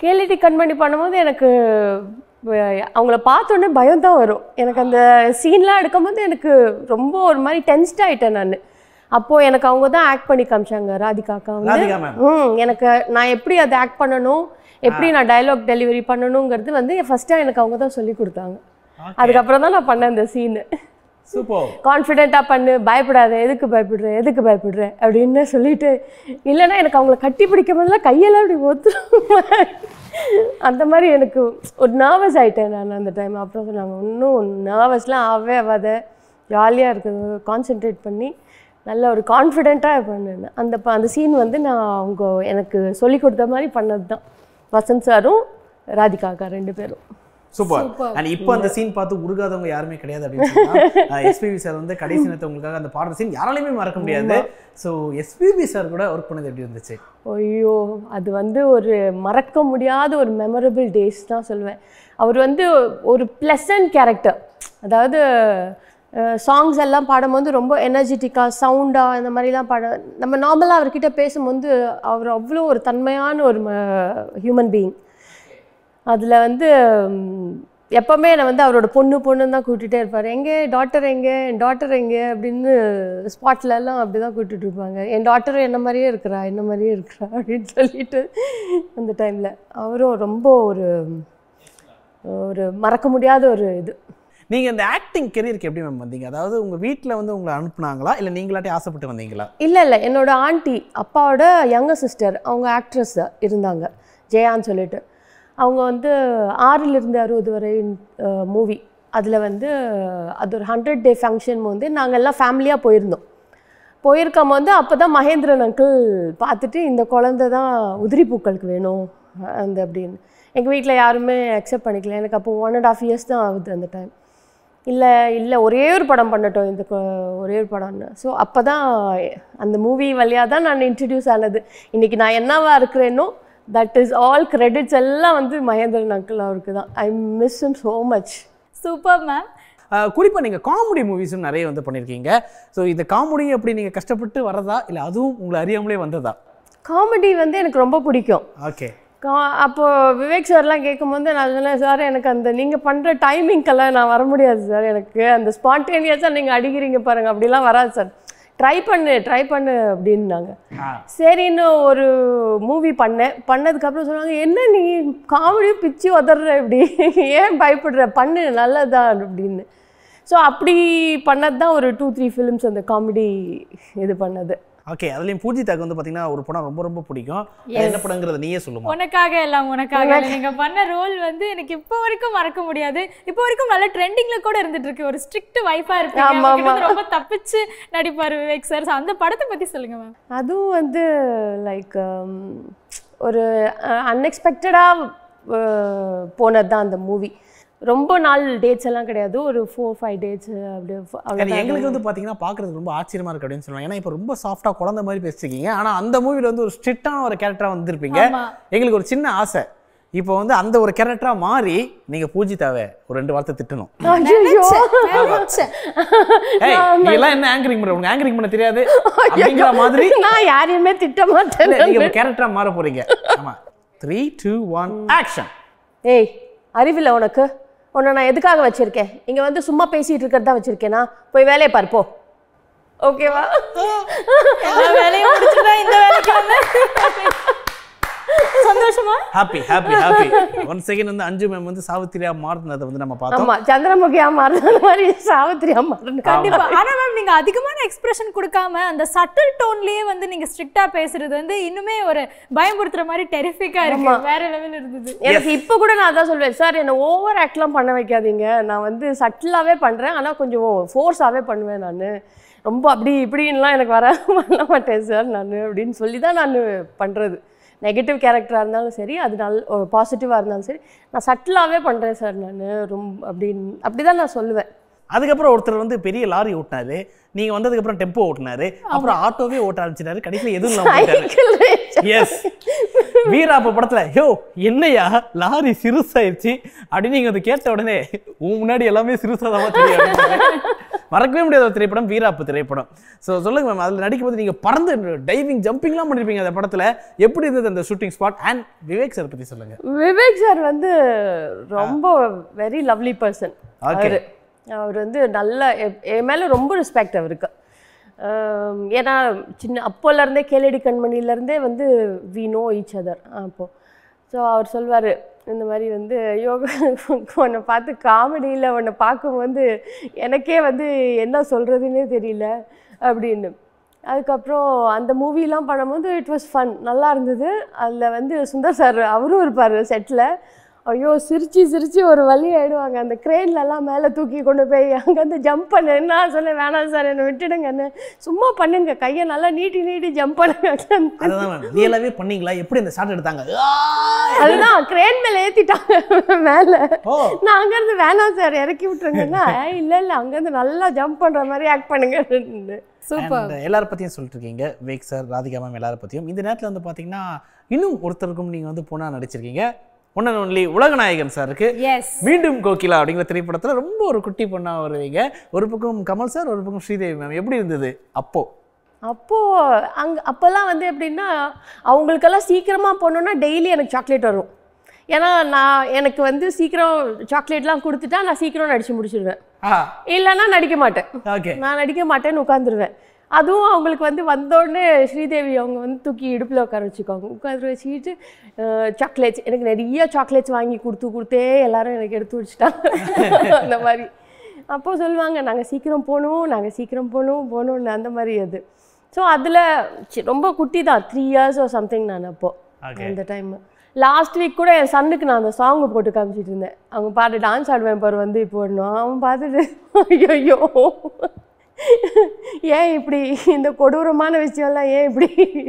கேலிட்டி கண்மணி பண்ணும்போது எனக்கு அஹ், அவங்கள பார்த்தோன்னே பயம் தான் வரும் எனக்கு அந்த சீன்லாம் எடுக்கும்போது எனக்கு ரொம்ப ஒரு மாதிரி டென்ஸ்ட் ஆயிட்டேன் நான் அப்போது எனக்கு அவங்க தான் ஆக்ட் பண்ணி காமிச்சாங்க ராதிகாக்கா வந்து ராதிகா மேம் ம் எனக்கு நான் எப்படி அதை ஆக்ட் பண்ணணும் எப்படி நான் டயலாக் டெலிவரி பண்ணணுங்கிறது வந்து ஃபஸ்ட்டாக எனக்கு அவங்க தான் சொல்லி கொடுத்தாங்க அதுக்கப்புறம் தான் நான் பண்ணேன் அந்த சீனு சூப்பர் கான்ஃபிடென்ட்டாக பண்ணு பயப்படாத எதுக்கு பயப்படுற எதுக்கு பயப்படுற அப்படின்னு சொல்லிட்டு இல்லைன்னா எனக்கு அவங்கள கட்டி பிடிக்கும் போதெல்லாம் கையெல்லாம் அப்படி ஒத்துரும் அந்த மாதிரி எனக்கு ஒரு நர்வஸ் ஆயிட்டேன் நான் அந்த டைம் அப்புறம் சொன்னாங்க இன்னும் நர்வஸ்லாம் ஆகவே ஆகாத ஜாலியாக இருக்குது கான்சென்ட்ரேட் பண்ணி நல்ல ஒரு கான்ஃபிடென்ட்டாக பண்ணேன் அந்த ப- அந்த சீன் வந்து நான் அவங்க எனக்கு சொல்லி கொடுத்த மாதிரி பண்ணது தான் வசந்த் சாரும் ராதிகா அக்கா ரெண்டு பேரும் சூப்பர் அண்ட் இப்போ அந்த சீன் பார்த்து உருகாதவங்க யாருமே கிடையாது அப்படின்னு சொன்னா எஸ்பிபி சார் வந்து கடைசி நேரத்தை உங்களுக்காக அந்த பாடுற சீன் யாராலையுமே மறக்க முடியாது ஸோ எஸ்பிபி சார் கூட ஒர்க் பண்ணது எப்படி இருந்துச்சு ஐயோ அது வந்து ஒரு மறக்க முடியாத ஒரு மெமரபிள் டேஸ் தான் சொல்லுவேன் அவர் வந்து ஒரு ப்ளசன்ட் கேரக்டர் அதாவது சாங்ஸ் எல்லாம் பாடும்போது ரொம்ப எனர்ஜெட்டிக்காக சவுண்டாக இந்த மாதிரிலாம் பாட நம்ம நார்மலாக அவர்கிட்ட பேசும்போது அவர் அவ்வளோ ஒரு தன்மையான ஒரு ஹியூமன் பீயிங் அதில் வந்து ம், எப்பவுமே என்னை வந்து அவரோட பொண்ணு பொண்ணுன்னு தான் கூட்டிகிட்டே இருப்பார் எங்கே டாட்டர் எங்கே என் டாட்டர் எங்கே அப்படின்னு ஸ்பாட்ல எல்லாம் அப்படி தான் கூட்டிட்டு இருப்பாங்க என் டாட்டரும் என்ன மாதிரியே இருக்கிறா என்ன மாதிரியே இருக்கிறா அப்படின்னு சொல்லிட்டு அந்த டைமில் அவரும் ரொம்ப ஒரு ஒரு மறக்க முடியாத ஒரு இது நீங்க இந்த ஆக்டிங் கெரியருக்கு எப்படி மேம் வந்தீங்க அதாவது உங்க வீட்ல வந்து உங்களை அனுப்புனாங்களா இல்ல நீங்களாட்டே ஆசைப்பட்டு வந்தீங்களா இல்லை இல்லை என்னோட ஆண்டி அப்பாவோட யங்கர் சிஸ்டர் அவங்க ஆக்ட்ரஸ் இருந்தாங்க ஜெயான்னு சொல்லிட்டு அவங்க வந்து ஆறிலிருந்து அறுபது வரை மூவி அதில் வந்து அது ஒரு ஹண்ட்ரட் டே ஃபங்க்ஷன் வந்து நாங்கள் எல்லாம் ஃபேமிலியாக போயிருந்தோம் போயிருக்கும் போது அப்போ தான் மகேந்திரன் அங்கிள் பார்த்துட்டு இந்த குழந்தை தான் உதிரி பூக்களுக்கு வேணும் அந்த அப்படின்னு எங்கள் வீட்டில் யாருமே அக்செப்ட் பண்ணிக்கல எனக்கு அப்போ ஒன் அண்ட் ஆஃப் இயர்ஸ் தான் ஆகுது அந்த டைம் இல்லை இல்லை ஒரே ஒரு படம் பண்ணட்டும் இந்த கொ- ஒரே ஒரு படம்னு ஸோ அப்போ தான் அந்த மூவி வழியாக தான் நான் இன்ட்ரடியூஸ் ஆனது இன்றைக்கி நான் என்னவா இருக்கிறேனோ தட் இஸ் ஆல் கிரெடிட்ஸ் எல்லாம் வந்து மகேந்திரன் அங்கிள் அவருக்கு தான் I miss him so much super ma'am ah குறிப்பா நீங்க காமெடி மூவிஸும் நிறைய வந்து பண்ணியிருக்கீங்க ஸோ இந்த காமெடி அப்படி நீங்க கஷ்டப்பட்டு வரதா இல்ல அதுவும் உங்களை அறியாமலே வந்ததா காமெடி வந்து எனக்கு ரொம்ப பிடிக்கும் ஓகே கா அப்போ விவேக் சார்லாம் கேட்கும்போது நான் சொன்னேன் சார் எனக்கு அந்த நீங்கள் பண்ணுற டைமிங்க்கெல்லாம் நான் வர முடியாது சார் எனக்கு அந்த ஸ்பான்டேனியஸாக நீங்கள் அடிக்கிறீங்க பாருங்க அப்படிலாம் வராது சார் ட்ரை பண்ணு ட்ரை பண்ணு அப்படின்னாங்க சரின்னு ஒரு மூவி பண்ணேன் பண்ணதுக்கப்புறம் சொன்னாங்க என்ன நீ காமெடியும் பிச்சு உதற இப்படி ஏன் பயப்படுற பண்ணு நல்லதான் அப்படின்னு ஸோ அப்படி பண்ணது தான் ஒரு டூ த்ரீ ஃபிலிம்ஸ் அந்த காமெடி இது பண்ணது ஓகே அதுலயும் பூஜிதாக்கு வந்து பாத்தீங்கன்னா ஒரு படம் ரொம்ப ரொம்ப பிடிக்கும் அது என்ன படங்கிறத நீயே சொல்லுமா உனக்காக எல்லாம் உனக்காக எல்லாம். நீங்க பண்ண ரோல் வந்து எனக்கு இப்போ வரைக்கும் மறக்க முடியாது இப்போ வரைக்கும் நல்ல ட்ரெண்டிங்ல கூட இருந்துட்டு இருக்கு ஒரு ஸ்ட்ரிக்ட் வைஃபா இருப்பீங்க ஆமா, உங்ககிட்ட ஆமா. இருந்து ரொம்ப தப்பிச்சு நடிப்பாரு விவேக் சார் அந்த படத்தை பத்தி சொல்லுங்க மேம் அதுவும் வந்து லைக் ஒரு அன்எக்ஸ்பெக்டடாக போனது தான் அந்த மூவி ரொம்ப நாள் டேட்ஸ் எல்லாம் கிடையாது ஒரு ஃபோர் ஃபைவ் டேட்ஸ் அப்படி அது அவ்வளோதான் எங்களுக்கு வந்து பாத்தீங்கன்னா பாக்குறது ரொம்ப ஆச்சரியமா இருக்கு அப்படின்னு சொல்லுவாங்க ஏன்னா இப்போ ரொம்ப சாஃப்டா குழந்தை மாதிரி பேசிருக்கீங்க ஆனா அந்த மூவில வந்து ஒரு ஸ்ட்ரிக்டான ஒரு கேரக்டரா வந்திருப்பீங்க ஆமா எங்களுக்கு ஒரு சின்ன ஆசை இப்போ வந்து அந்த ஒரு கேரக்டரா மாறி நீங்க பூஜிதாவை ஒரு ரெண்டு வார்த்தை திட்டணும் ஐயோ நினைச்சேன். ஏய் நீ எல்லாம் என்ன ஆங்கரிங் பண்ற உங்க ஆங்கரிங் பண்ண தெரியாது அப்படிங்கிற மாதிரி நான் யாரையுமே திட்ட மாட்டேன் இல்ல, நீங்க ஒரு கேரக்டரா மாற போறீங்க ஆமா த்ரீ டூ ஒன் ஆக்ஷன் ஏய் அறிவில்லை உனக்கு உன்னை நான் எதுக்காக வச்சிருக்கேன் இங்க வந்து சும்மா பேசிட்டு இருக்கிறது தான் வச்சிருக்கேனா போய் வேலையை பாரு போ ஓகேவா எல்லா வேலையும் முடிச்சுதான் இந்த வேலைக்கு வந்தேன் சந்தோஷமா happy happy happy one second வந்து அஞ்சு மேம் வந்து சாவித்திரியா மாறினதை வந்து நம்ம பார்த்தோம் ஆமா சந்திரமுகியா மாறின மாதிரி சாவித்திரியா மாறின கண்டிப்பா ஆனா மேம் நீங்க அதிகமான எக்ஸ்பிரஷன் கொடுக்காம அந்த சட்டில் டோன்லயே வந்து நீங்க ஸ்ட்ரிக்ட்டா பேசுறது வந்து இன்னுமே ஒரு பயமுறுத்துற மாதிரி டெரிஃபிக்கா இருக்கு வேற லெவல் இருந்தது எனக்கு இப்போ கூட நான் அதான் சொல்வேன் சார் என்னை ஓவர் ஆக்ட்லாம் பண்ண வைக்காதீங்க நான் வந்து சட்டிலாகவே பண்ணுறேன் ஆனால் கொஞ்சம் ஃபோர்ஸாகவே பண்ணுவேன் நான் ரொம்ப அப்படி இப்படின்லாம் எனக்கு வர பண்ண மாட்டேன் சார் நான் அப்படின்னு சொல்லி தான் நான் பண்ணுறது நெகட்டிவ் கேரக்டராக இருந்தாலும் சரி அது நல்ல பாசிட்டிவாக இருந்தாலும் சரி நான் சட்டிலாகவே பண்ணுறேன் சார் நான் ரொம்ப அப்படின்னு அப்படி தான் நான் சொல்லுவேன் அதுக்கப்புறம் ஒருத்தர் வந்து பெரிய லாரி ஓட்டினாரு நீங்க வந்ததுக்கு அப்புறம் டெம்போ ஓட்டினாரு அப்புறம் ஆட்டோவே ஓட்ட ஆரம்பிச்சிட்டாரு கடைசியில் எதுவும் இல்லாம போயிட்டாரு சைக்கிள் race. எஸ் வீராப்ப படத்துல யோ என்னையா லாரி சிறுசாயிருச்சு அப்படின்னு நீங்க அதை கேட்ட உடனே உன் முன்னாடி எல்லாமே சிறுசாதான் தெரியும் அப்படின்னு. மறக்கவே முடியாத ஒரு திரைப்படம் வீராப்பு திரைப்படம் ஸோ சொல்லுங்க மேம் அதில் நடிக்கும்போது நீங்கள் பறந்து டைவிங் ஜம்பிங்லாம் பண்ணிருப்பீங்க அந்த படத்தில் எப்படி இருந்தது அந்த shooting spot and Vivek sir பற்றி சொல்லுங்க விவேக் சார் வந்து ரொம்ப வெரி லவ்லி பர்சன் Okay. அவர் அவர் வந்து நல்ல எ- என் மேலே ரொம்ப ரெஸ்பெக்ட் அவருக்கு ஆம், ஏன்னா சின்ன அப்போலேருந்தே கேளடி கண்மணிலேருந்தே வந்து வி நோ ஈச் அதர் அப்போ ஸோ அவர் சொல்வார் இந்த மாதிரி வந்து யோகா உன்னை பார்த்து காமெடியில் உன்னை பார்க்கும்போது எனக்கே வந்து என்ன சொல்கிறதுனே தெரியல அப்படின்னு அதுக்கப்புறம் அந்த மூவிலாம் பண்ணும்போது இட் வாஸ் ஃபன் நல்லா இருந்தது அதில் வந்து சுந்தர் சார் அவரும் இருப்பார் செட்டில் ஐயோ சிரிச்சு சிரிச்சு ஒரு வழி ஆயிடுவாங்க அந்த கிரெயின்லலாம் மேலே தூக்கி கொண்டு போய் அங்கேருந்து ஜம்ப் பண்ணு நான் சொன்னேன் வேணாம் சார் என்னை விட்டுடுங்கன்னு சும்மா பண்ணுங்க கையை நல்லா நீட்டி நீட்டி ஜம்ப் பண்ணுங்க அதுதான் மேம் ரியலாகவே பண்ணீங்களா எப்படி அந்த ஷாட் எடுத்தாங்க ஆ! அதுதான் கிரேன் மேலே ஏற்றிட்டாங்க மேலே ஓ நான் அங்கேருந்து வேணாம் சார் இறக்கி விட்டுருங்கன்னா இல்லை இல்லை அங்கேருந்து நல்லா ஜம்ப் பண்ணுற மாதிரி ஆக்ட் பண்ணுங்க சூப்பர் And எல்லார பற்றியும் சொல்லிட்டு இருக்கீங்க விவேக் சார் ராதிகா மேம் எல்லார பற்றியும் இந்த நேரத்தில் வந்து பார்த்தீங்கன்னா இன்னும் ஒருத்தருக்கும் நீங்கள் வந்து பொண்ணாக நடிச்சிருக்கீங்க ஒன் அண்ட் ஒன்லி உலகநாயகன் சாருக்கு எஸ் மீண்டும் கோகிலா அப்படிங்கிற திரைப்படத்தில் ரொம்ப ஒரு குட்டி பொண்ணா வருவீங்க ஒரு பக்கம் கமல் சார் ஒரு பக்கம் ஸ்ரீதேவி மேம் எப்படி இருந்தது அப்போ அப்போது அங்கே அப்போல்லாம் வந்து எப்படின்னா அவங்களுக்கெல்லாம் சீக்கிரமாக போகணுன்னா டெய்லி எனக்கு சாக்லேட் வரும் ஏன்னா நான் எனக்கு வந்து சீக்கிரம் சாக்லேட்லாம் கொடுத்துட்டா நான் சீக்கிரம் நடித்து முடிச்சிடுவேன் ஆ இல்லைன்னா நடிக்க மாட்டேன் ஓகே நான் நடிக்க மாட்டேன்னு உட்காந்துருவேன் அதுவும் அவங்களுக்கு வந்து வந்தோடனே ஸ்ரீதேவி அவங்க வந்து தூக்கி இடுப்பில் உட்கார வச்சுக்கோங்க உட்கார வச்சுக்கிட்டு சாக்லேட்ஸ் எனக்கு நிறைய சாக்லேட்ஸ் வாங்கி கொடுத்து கொடுத்தே எல்லாரும் எனக்கு எடுத்து வச்சுட்டாங்க அந்த மாதிரி அப்போ சொல்லுவாங்க நாங்கள் சீக்கிரம் போகணும் நாங்கள் சீக்கிரம் போகணும் போகணும்னு அந்த மாதிரி அது ஸோ அதில் ரொம்ப குட்டி தான் த்ரீ இயர்ஸ் சம்திங் நான் அப்போ Okay. அந்த டைம் லாஸ்ட் வீக் கூட என் சன்னுக்கு நான் அந்த சாங் போட்டு காமிச்சிட்டு இருந்தேன் அவங்க பாட்டு டான்ஸ் ஆடுவேன் பாரு வந்து இப்போ வரணும் அவன் பார்த்துட்டு ஐயோ ஏன் இப்படி இந்த கொடூரமான விஷயம்லாம் ஏன் இப்படி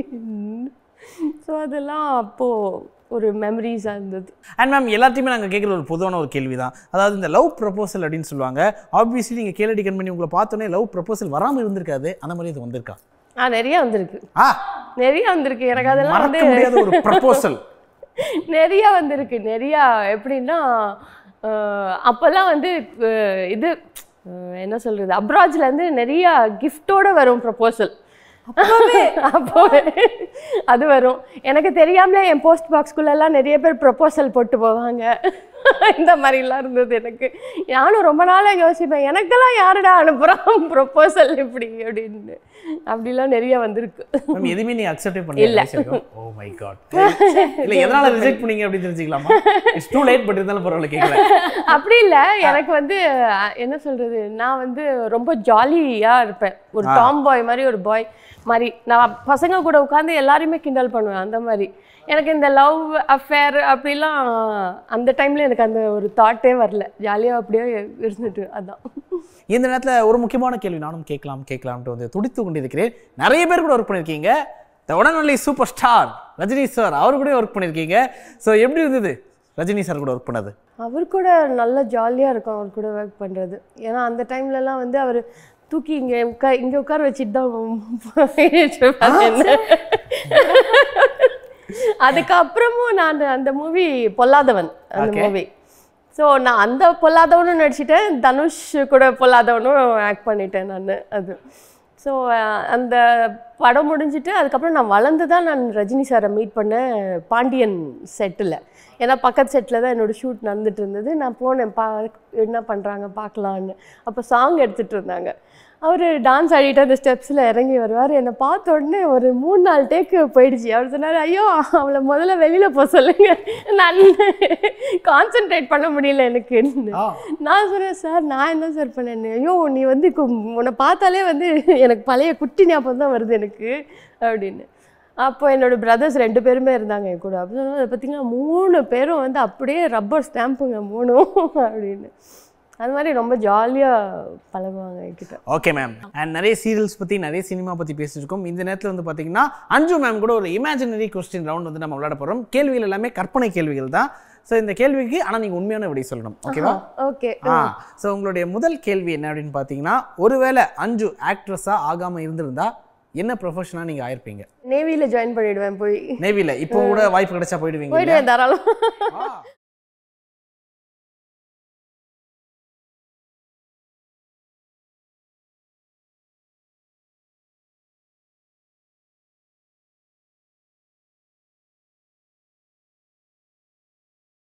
ஸோ அதெல்லாம் அப்போது ஒரு மெமரிஸாக இருந்தது அண்ட் மேம் எல்லாத்தையுமே நாங்கள் கேட்குற ஒரு பொதுவான ஒரு கேள்வி தான் அதாவது இந்த லவ் ப்ரப்போசல் அப்படின்னு சொல்லுவாங்க ஆப்வியஸ்லி நீங்கள் கேளடி கண்மணி உங்களை பார்த்தோன்னே லவ் ப்ரப்போசல் வராமல் இருந்திருக்காது அந்த மாதிரி இது வந்திருக்கா ஆ நிறைய வந்திருக்கு ஆ நிறைய வந்திருக்கு எனக்கு அதெல்லாம் மறக்க வந்து முடியாத ஒரு ப்ரப்போசல் நிறைய வந்திருக்கு நிறையா எப்படின்னா அஹ், அப்போல்லாம் வந்து அஹ், இது அஹ், என்ன சொல்கிறது அப்ராஜ்லேருந்து நிறைய கிஃப்டோட வரும் ப்ரப்போசல் அப்போவே அது வரும் எனக்கு தெரியாமலே என் போஸ்ட் பாக்ஸ்குள்ளெல்லாம் நிறைய பேர் ப்ரப்போசல் போட்டு போவாங்க இந்த மாதிரிலாம் இருந்தது எனக்கு நானும் ரொம்ப நாளாக யோசிப்பேன் எனக்கெல்லாம் யாருடா அனுப்புகிறான் ப்ரப்போசல் இப்படி அப்படின்னு அப்படிலாம் நிறைய வந்திருக்கு மேம் எதுவுமே நீ அக்செப்டே இல்ல. பண்ணல ஓ மை காட் இல்ல எதனால ரிஜெக்ட் பண்ணீங்க அப்படின்னு தெரிஞ்சுக்கலாமா இட்ஸ் டூ லேட் பட் இருந்தாலும் பரவாயில்ல கேட்கல அப்படி இல்லை எனக்கு வந்து அஹ், என்ன சொல்றது நான் வந்து ரொம்ப ஜாலியா இருப்பேன் ஒரு டாம் பாய் மாதிரி ஒரு பாய் மாதிரி நான் பசங்க கூட உட்காந்து எல்லாரையுமே கிண்டல் பண்ணுவேன் அந்த மாதிரி எனக்கு இந்த லவ் அஃபேர் அப்படிலாம் அந்த டைம்ல எனக்கு அந்த ஒரு தாட்டே வரல ஜாலியா அப்படியே இருந்துட்டு அதான் இந்த நேரத்தில் ஒரு முக்கியமான கேள்வி நானும் கேட்கலாம் கேட்கலாம்ட்டு வந்து துடித்து கொண்டிருக்கிறேன் நிறைய பேர் கூட ஒர்க் பண்ணியிருக்கீங்க த உடன் only super star Rajini sir அவர் கூட ஒர்க் பண்ணியிருக்கீங்க ஸோ எப்படி இருந்தது ரஜினி சார் கூட ஒர்க் பண்ணது அவர் கூட நல்ல ஜாலியாக இருக்கும் அவர் கூட ஒர்க் பண்ணுறது ஏன்னா அந்த டைம்லலாம் வந்து அவர் தூக்கி இங்கே உட்கா இங்கே உட்கார வச்சுட்டு தான் போயிட்டு இருப்பாரு என்ன. அதுக்கப்புறமும் நான் அந்த அந்த மூவி பொல்லாதவன் அந்த Okay. மூவி ஸோ நான் அந்த பொல்லாதவனும் நடிச்சிட்டேன் தனுஷ் கூட பொல்லாதவனும் ஆக்ட் பண்ணிட்டேன் நான் அது ஸோ அந்த படம் முடிஞ்சிட்டு அதுக்கப்புறம் நான் வளர்ந்து தான் நான் ரஜினி சாரை மீட் பண்ணேன் பாண்டியன் செட்டில் ஏன்னா பக்கத்து செட்டில் தான் என்னோட ஷூட் நடந்துட்டு இருந்தது நான் போனேன் பா என்ன பண்ணுறாங்க பார்க்கலான்னு அப்போ சாங் எடுத்துகிட்டு இருந்தாங்க அவர் டான்ஸ் ஆடிட்டு அந்த ஸ்டெப்ஸில் இறங்கி வருவார் என்னை பார்த்த உடனே ஒரு மூணு நாலு டேக்கு போயிடுச்சு அவர் சொன்னார் ஐயோ அவளை முதல்ல வெளியில் போக சொல்லுங்க நான் கான்சென்ட்ரேட் பண்ண முடியல எனக்கு ஆ நான் சொன்னேன் சார் நான் என்ன சார் பண்ணேன் ஐயோ நீ வந்து கு- உன்னை பார்த்தாலே வந்து எனக்கு பழைய குட்டி ஞாபகம் தான் வருது எனக்கு அப்படின்னு அப்போ என்னோட பிரதர்ஸ் ரெண்டு பேருமே இருந்தாங்க என் கூட அப்படி சொன்னா, பார்த்தீங்கன்னா மூணு பேரும் வந்து அப்படியே ரப்பர் ஸ்டாம்புங்க மூணும் அப்படின்னு அது மாதிரி ரொம்ப ஜாலியாக பழகுவாங்க என்கிட்ட ஓகே மேம் அண்ட் நிறைய சீரியல்ஸ் பற்றி நிறைய சினிமா பற்றி பேசியிருக்கோம் இந்த நேரத்தில் வந்து பார்த்தீங்கன்னா அஞ்சு மேம் கூட ஒரு இமேஜினரி கொஸ்டின் ரவுண்ட் வந்து நம்ம விளையாட போகிறோம் கேள்விகள் எல்லாமே கற்பனை கேள்விகள் தான் ஸோ இந்த கேள்விக்கு ஆனால் நீங்கள் உண்மையான விடை சொல்லணும் ஓகேவா ஓகே ஆ ஸோ உங்களுடைய முதல் கேள்வி என்ன அப்படின்னு பார்த்தீங்கன்னா ஒருவேளை அஞ்சு ஆக்ட்ரஸாக ஆகாமல் இருந்திருந்தா என்ன ப்ரொஃபஷனாக நீங்கள் ஆயிருப்பீங்க நேவியில் ஜாயின் பண்ணிடுவேன் போய் நேவியில் இப்போ கூட வாய்ப்பு கிடைச்சா போயிடுவீங்க போயிடுவேன் தாராளம் ஆ